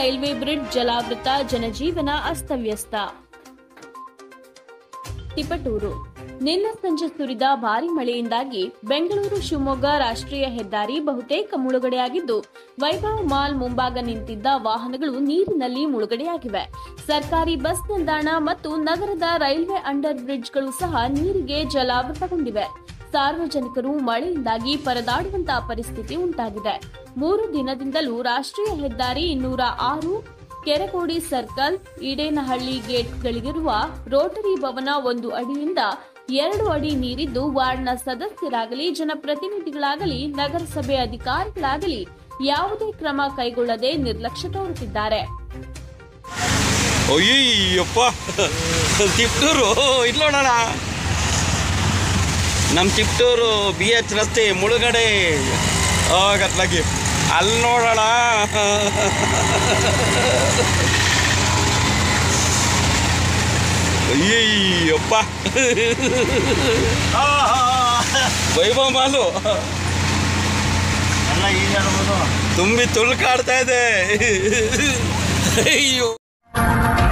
railway bridge ಜಲಾವೃತ ಜನಜೀವನ ಅಸ್ತವ್ಯಸ್ತ ತಿಪಟೂರು ನಿನ್ನೆ ಸಂಜೆ ಸುರಿದ ಭಾರಿ ಮಳೆಯಿಂದಾಗಿ ಬೆಂಗಳೂರು ಶಿವಮೊಗ್ಗ ರಾಷ್ಟ್ರೀಯ ಹೆದ್ದಾರಿ ಬಹುತೇಕ ಮುಳುಗಡೆಯಾಗಿದ್ದು ವೈಭವ್ ಮಾಲ್ ಮುಂಭಾಗ ನಿಂತಿದ್ದ ವಾಹನಗಳು ನೀರಿನಲ್ಲಿ ಮುಳುಗಡೆಯಾಗಿವೆ ಸರ್ಕಾರಿ ಬಸ್ ನಿಲ್ದಾಣ ಮತ್ತು ನಗರದ ರೈಲ್ವೆ ಅಂಡರ್ ಬ್ರಿಡ್ಜ್ಗಳು ಸಹ ನೀರಿಗೆ ಜಲಾವೃತಗೊಂಡಿವೆ ಸಾರ್ವಜನಿಕರು ಮಳೆಯಿಂದಾಗಿ ಪರದಾಡುವಂತಹ ಪರಿಸ್ಥಿತಿ ಉಂಟಾಗಿದೆ ಮೂರು ದಿನದಿಂದಲೂ ರಾಷ್ಟ್ರೀಯ ಹೆದ್ದಾರಿ ಇನ್ನೂರ ಆರು ಕೆರೆಕೋಡಿ ಸರ್ಕಲ್ ಈಡೇನಹಳ್ಳಿ ಗೇಟ್ಗಳಿಗಿರುವ ರೋಟರಿ ಭವನ ಒಂದು ಅಡಿಯಿಂದ ಎರಡು ಅಡಿ ನೀರಿದ್ದು ವಾರ್ಡ್ನ ಸದಸ್ಯರಾಗಲಿ ಜನಪ್ರತಿನಿಧಿಗಳಾಗಲಿ ನಗರಸಭೆ ಅಧಿಕಾರಿಗಳಾಗಲಿ ಯಾವುದೇ ಕ್ರಮ ಕೈಗೊಳ್ಳದೆ ನಿರ್ಲಕ್ಷ್ಯ ತೋರುತ್ತಿದ್ದಾರೆ ಅಯ್ಯಪ್ಪ ತಿಪ್ಟೂರು ಇಲ್ಲಿ ನೋಡೋಣ ನಮ್ಮ ತಿಪ್ಟೂರು ಬಿ ಎಚ್ ರಸ್ತೆ ಮುಳುಗಡೆ ಆಗತ್ಲಾಗಿ ಅಲ್ಲಿ ನೋಡೋಣ ಅಯ್ಯಯ್ಯಪ್ಪ ವೈಭವ ಮಾಲು ಎಲ್ಲ ಈಗ ಹೇಳ್ಬೋದು ತುಂಬಿ ತುಳ್ಕಾಡ್ತಾ ಇದೆ ಅಯ್ಯೋ